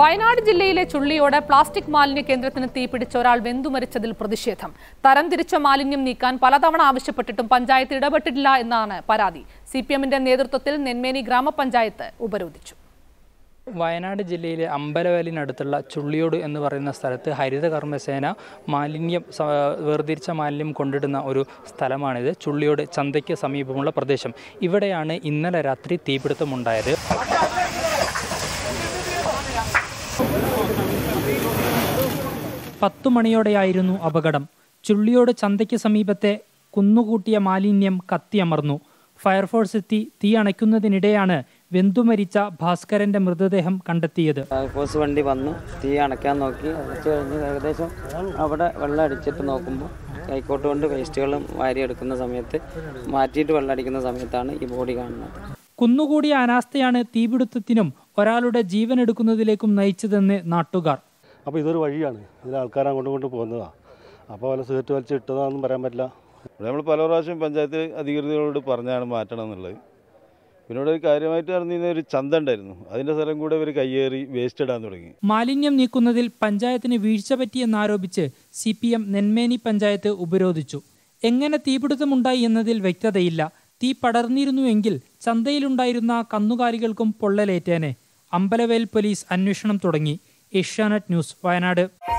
വയനാട് ജില്ലയിലെ ചുള്ളിയോട് പ്ലാസ്റ്റിക് മാലിന്യ കേന്ദ്രത്തിന് തീപിടിച്ച ഒരാൾ വെന്തുമരിച്ചതിൽ പ്രതിഷേധം തരംതിരിച്ച മാലിന്യം നീക്കാൻ പലതവണ ആവശ്യപ്പെട്ടിട്ടും പഞ്ചായത്ത് ഇടപെട്ടിട്ടില്ല എന്നാണ് പരാതി സി പി എമ്മിന്റെ നേതൃത്വത്തിൽ നെന്മേനി ഗ്രാമപഞ്ചായത്ത് ഉപരോധിച്ചു വയനാട് ജില്ലയിലെ അമ്പലവയലിനടുത്തുള്ള ചുള്ളിയോട് എന്ന് പറയുന്ന സ്ഥലത്ത് ഹരിത കർമ്മസേന മാലിന്യം സ- വേർതിരിച്ച മാലിന്യം കൊണ്ടിടുന്ന ഒരു സ്ഥലമാണിത് ചുള്ളിയോട് ചന്തയ്ക്ക് സമീപമുള്ള പ്രദേശം ഇവിടെയാണ് ഇന്നലെ രാത്രി തീപിടുത്തമുണ്ടായത് പത്തു മണിയോടെയായിരുന്നു അപകടം ചുള്ളിയോട് ചന്തയ്ക്ക് സമീപത്തെ കുന്നുകൂട്ടിയ മാലിന്യം കത്തിയമർന്നു ഫയർഫോഴ്സ് എത്തി തീ അണയ്ക്കുന്നതിനിടെയാണ് വെന്തുമരിച്ച ഭാസ്കരന്റെ മൃതദേഹം കണ്ടെത്തിയത് ഫയർഫോഴ്സ് വണ്ടി വന്നു തീ അണയ്ക്കാൻ നോക്കി അടച്ചു കഴിഞ്ഞ് ഏകദേശം അവിടെ വെള്ളം അടിച്ചിട്ട് നോക്കുമ്പോൾ കൈക്കോട്ട് കൊണ്ട് വേസ്റ്റുകളും വാരിയെടുക്കുന്ന സമയത്ത് മാറ്റിയിട്ട് വെള്ളം അടിക്കുന്ന സമയത്താണ് ഈ ബോഡി കാണുന്നത് കുന്നുകൂടിയ അനാസ്ഥയാണ് തീപിടുത്തത്തിനും ഒരാളുടെ ജീവൻ എടുക്കുന്നതിലേക്കും നയിച്ചതെന്ന് നാട്ടുകാർ അപ്പോൾ ഇതൊരു വഴിയാണ് ഇതിൽ ആൾക്കാർ അങ്ങോട്ടും ഇങ്ങോട്ടും പോകുന്നതാണ് അപ്പോൾ വല്ല സിഗരറ്റ് വലിച്ച് ഇട്ടതാണെന്നും പറയാൻ പറ്റില്ല ഇവിടെ നമ്മൾ പല പ്രാവശ്യം പഞ്ചായത്ത് അധികൃതരോട് പറഞ്ഞാണ് മാറ്റണം എന്നുള്ളത് പിന്നെ ഇവിടെ ഒരു കാര്യമായിട്ട് നടന്നിരുന്ന ഒരു ചന്ത ഉണ്ടായിരുന്നു അതിൻ്റെ സ്ഥലം കൂടെ ഇവർ കയ്യേറി വേസ്റ്റ് ഇടാൻ തുടങ്ങി മാലിന്യം നീക്കുന്നതിൽ പഞ്ചായത്തിന് വീഴ്ച പറ്റിയെന്നാരോപിച്ച് C P M Nenmeni panchayat ഉപരോധിച്ചു എങ്ങനെ തീപിടുത്തമുണ്ടായി എന്നതിൽ വ്യക്തതയില്ല തീ പടർന്നിരുന്നുവെങ്കിൽ ചന്തയിലുണ്ടായിരുന്ന കന്നുകാലികൾക്കും പൊള്ളലേറ്റേനെ അമ്പലവേൽ പോലീസ് അന്വേഷണം തുടങ്ങി ഏഷ്യാനെറ്റ് ന്യൂസ് വയനാട്